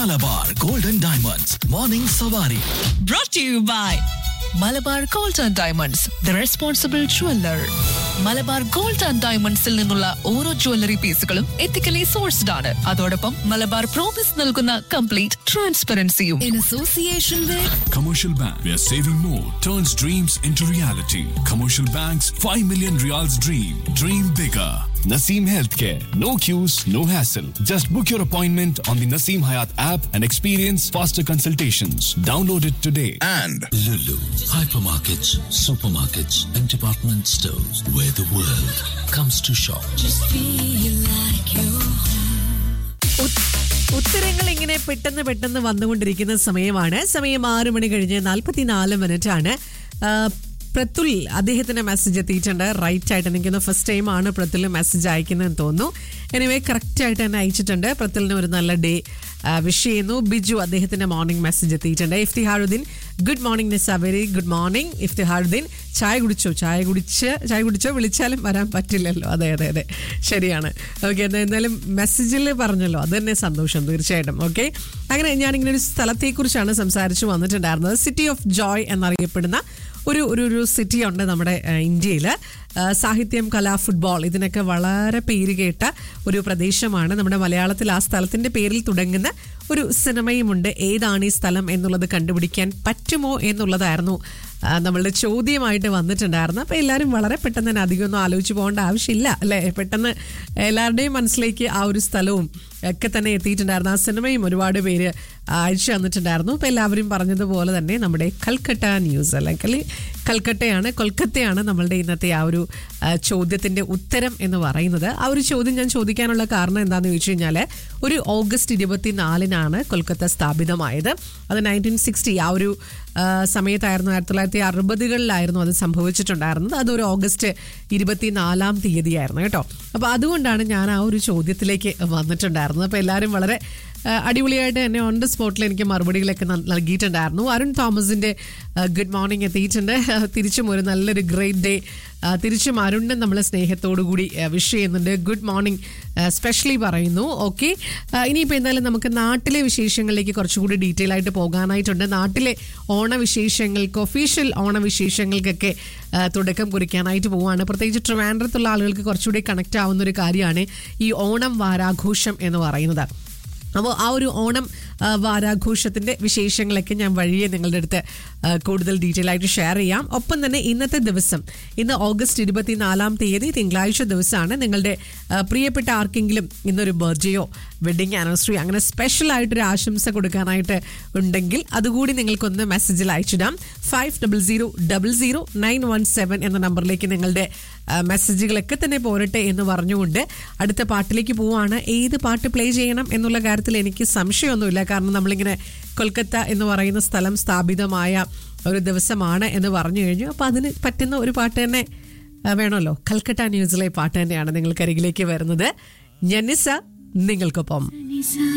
Malabar golden diamonds morning സവാരി brought to you by Malabar gold and diamonds the responsible jeweller Malabar gold and ഡയമണ്ട്സിൽ നിന്നുള്ള ഓരോ jewellery പീസുകളും ethically sourced ആണ് അതോടൊപ്പം മലബാർ പ്രോമിസ് നൽകുന്ന കംപ്ലീറ്റ് ട്രാൻസ്പെറൻസിയും in association with Commercial Bank, where saving more turns dreams into reality. Commercial Bank's 5 million reals dream. Dream bigger. Naseem Healthcare. No queues, no hassle. Just book your appointment on the Naseem Hayat app and experience faster consultations. Download it today. and Lulu, hypermarkets, supermarkets, and department stores where the world comes to shop. ഉത്തരങ്ങൾ ഇങ്ങനെ പെട്ടെന്ന് പെട്ടെന്ന് വന്നുകൊണ്ടിരിക്കുന്ന സമയമാണ് സമയം ആറ് മണി കഴിഞ്ഞ് നാൽപ്പത്തിനാല് മിനിറ്റ് ആണ് ആ, പ്രത്തുൽ അദ്ദേഹത്തിന്റെ മെസ്സേജ് എത്തിയിട്ടുണ്ട് റൈറ്റ് ആയിട്ട് എനിക്കൊന്ന് ഫസ്റ്റ് ടൈം ആണ് പ്രത്തുൽ മെസ്സേജ് അയക്കുന്നതെന്ന് തോന്നുന്നു എനിവേ കറക്റ്റ് ആയിട്ട് തന്നെ അയച്ചിട്ടുണ്ട് പ്രത്തുലിന് ഒരു നല്ല ഡേ വിഷ് ചെയ്യുന്നു ബിജു അദ്ദേഹത്തിന്റെ മോർണിംഗ് മെസ്സേജ് എത്തിയിട്ടുണ്ട് Iftiharuddin good morning Nisa very good morning Iftiharuddin ചായ കുടിച്ചോ ചായ കുടിച്ച് ചായ കുടിച്ചോ വിളിച്ചാലും വരാൻ പറ്റില്ലല്ലോ അതെ അതെ അതെ ശരിയാണ് ഓക്കെ എന്തായാലും മെസ്സേജിൽ പറഞ്ഞല്ലോ അത് തന്നെ സന്തോഷം തീർച്ചയായിട്ടും ഓക്കെ അങ്ങനെ ഞാനിങ്ങനെ ഒരു സ്ഥലത്തെക്കുറിച്ചാണ് സംസാരിച്ചു വന്നിട്ടുണ്ടായിരുന്നത് സിറ്റി ഓഫ് ജോയ് എന്നറിയപ്പെടുന്ന ഒരു ഒരു ഒരു സിറ്റി ഉണ്ട് നമ്മുടെ ഇന്ത്യയിൽ സാഹിത്യം കല ഫുട്ബോൾ ഇതിനൊക്കെ വളരെ പേര് കേട്ട ഒരു പ്രദേശമാണ് നമ്മുടെ മലയാളത്തിൽ ആ സ്ഥലത്തിന്റെ പേരിൽ തുടങ്ങുന്ന ഒരു സിനിമയുമുണ്ട് ഏതാണ് ഈ സ്ഥലം എന്നുള്ളത് കണ്ടുപിടിക്കാൻ പറ്റുമോ എന്നുള്ളതായിരുന്നു ആ, നമ്മളുടെ ചോദ്യമായിട്ട് വന്നിട്ടുണ്ടായിരുന്നു അപ്പോൾ എല്ലാവരും വളരെ പെട്ടെന്ന് തന്നെ അധികമൊന്നും ആലോചിച്ച് പോകേണ്ട ആവശ്യമില്ല അല്ലേ പെട്ടെന്ന് എല്ലാവരുടെയും മനസ്സിലേക്ക് ആ ഒരു സ്ഥലവും ഒക്കെ തന്നെ എത്തിയിട്ടുണ്ടായിരുന്നു ആ സിനിമയും ഒരുപാട് പേര് അയച്ചു തന്നിട്ടുണ്ടായിരുന്നു അപ്പോൾ എല്ലാവരും പറഞ്ഞതുപോലെ തന്നെ നമ്മുടെ കൽക്കട്ട ന്യൂസ് അല്ലെങ്കിൽ കൽക്കട്ടയാണ് കൊൽക്കത്തയാണ് നമ്മളുടെ ഇന്നത്തെ ആ ഒരു ആ, ചോദ്യത്തിന്റെ ഉത്തരം എന്ന് പറയുന്നത് ആ ഒരു ചോദ്യം ഞാൻ ചോദിക്കാനുള്ള കാരണം എന്താണെന്ന് ചോദിച്ചു കഴിഞ്ഞാൽ ഒരു ഓഗസ്റ്റ് ഇരുപത്തിനാലിനാണ് കൊൽക്കത്ത സ്ഥാപിതമായത് അത് നയൻറ്റീൻ സിക്സ്റ്റി ആ ഒരു ആ, സമയത്തായിരുന്നു ആയിരത്തി തൊള്ളായിരത്തി അറുപതുകളിലായിരുന്നു അത് സംഭവിച്ചിട്ടുണ്ടായിരുന്നത് അതൊരു ഓഗസ്റ്റ് ഇരുപത്തിനാലാം തീയതിയായിരുന്നു കേട്ടോ അപ്പോൾ അതുകൊണ്ടാണ് ഞാൻ ആ ഒരു ചോദ്യത്തിലേക്ക് വന്നിട്ടുണ്ടായിരുന്നത് അപ്പോൾ എല്ലാവരും വളരെ ആ, അടിപൊളിയായിട്ട് തന്നെ ഓൺ ദ സ്പോട്ടിൽ എനിക്ക് മറുപടികളൊക്കെ നൽ- നൽകിയിട്ടുണ്ടായിരുന്നു അരുൺ തോമസിന്റെ ഗുഡ് മോർണിംഗ് എത്തിയിട്ടുണ്ട് ആ, തിരിച്ചും ഒരു നല്ലൊരു ഗ്രേറ്റ് ഡേ തിരിച്ചും അരുണിനെ നമ്മൾ സ്നേഹത്തോടു കൂടി വിഷ് ചെയ്യുന്നുണ്ട് ഗുഡ് മോർണിംഗ് സ്പെഷ്യലി പറയുന്നു ഓക്കെ ഇനിയിപ്പോൾ എന്തായാലും നമുക്ക് നാട്ടിലെ വിശേഷങ്ങളിലേക്ക് കുറച്ചുകൂടി ഡീറ്റെയിൽ ആയിട്ട് പോകാനായിട്ടുണ്ട് നാട്ടിലെ ഓണവിശേഷങ്ങൾക്ക് ഒഫീഷ്യൽ ഓണവിശേഷങ്ങൾക്കൊക്കെ ആ, തുടക്കം കുറിക്കാനായിട്ട് പോവുകയാണ് പ്രത്യേകിച്ച് ട്രിവാൻഡ്രത്തുള്ള ആളുകൾക്ക് കുറച്ചുകൂടി കണക്ട് ആവുന്ന ഒരു കാര്യമാണ് ഈ ഓണം വാരാഘോഷം എന്ന് പറയുന്നത് അപ്പോൾ ആ ഒരു ഓണം ആ, വാരാഘോഷത്തിന്റെ വിശേഷങ്ങളൊക്കെ ഞാൻ വഴിയെ നിങ്ങളുടെ അടുത്ത് ആ, കൂടുതൽ ഡീറ്റെയിൽ ആയിട്ട് ഷെയർ ചെയ്യാം ഒപ്പം തന്നെ ഇന്നത്തെ ദിവസം ഇന്ന് ഓഗസ്റ്റ് ഇരുപത്തിനാലാം തീയതി തിങ്കളാഴ്ച ദിവസമാണ് നിങ്ങളുടെ ആ, പ്രിയപ്പെട്ട ആർക്കെങ്കിലും ഇന്നൊരു ബർത്ത്ഡേയോ വെഡിങ് ആനിവേഴ്സറി അങ്ങനെ സ്പെഷ്യൽ ആയിട്ടൊരു ആശംസ കൊടുക്കാനായിട്ട് ഉണ്ടെങ്കിൽ അതുകൂടി നിങ്ങൾക്കൊന്ന് മെസ്സേജിൽ അയച്ചിടാം five double zero double zero nine one seven എന്ന നമ്പറിലേക്ക് നിങ്ങളുടെ ആ, മെസ്സേജുകളൊക്കെ തന്നെ പോരട്ടെ എന്ന് പറഞ്ഞുകൊണ്ട് അടുത്ത പാട്ടിലേക്ക് പോവാണ് ഏത് പാട്ട് പ്ലേ ചെയ്യണം എന്നുള്ള കാര്യത്തിൽ എനിക്ക് സംശയമൊന്നുമില്ല കാരണം നമ്മളിങ്ങനെ കൊൽക്കത്ത എന്ന് പറയുന്ന സ്ഥലം സ്ഥാപിതമായ ഒരു ദിവസമാണ് എന്ന് പറഞ്ഞു കഴിഞ്ഞു അപ്പോൾ അതിന് പറ്റുന്ന ഒരു പാട്ട് തന്നെ ആ, വേണമല്ലോ കൽക്കട്ട ന്യൂസിലെ പാട്ട് തന്നെയാണ് നിങ്ങൾക്കരികിലേക്ക് വരുന്നത് ഞനിസ നിങ്ങൾക്കൊപ്പം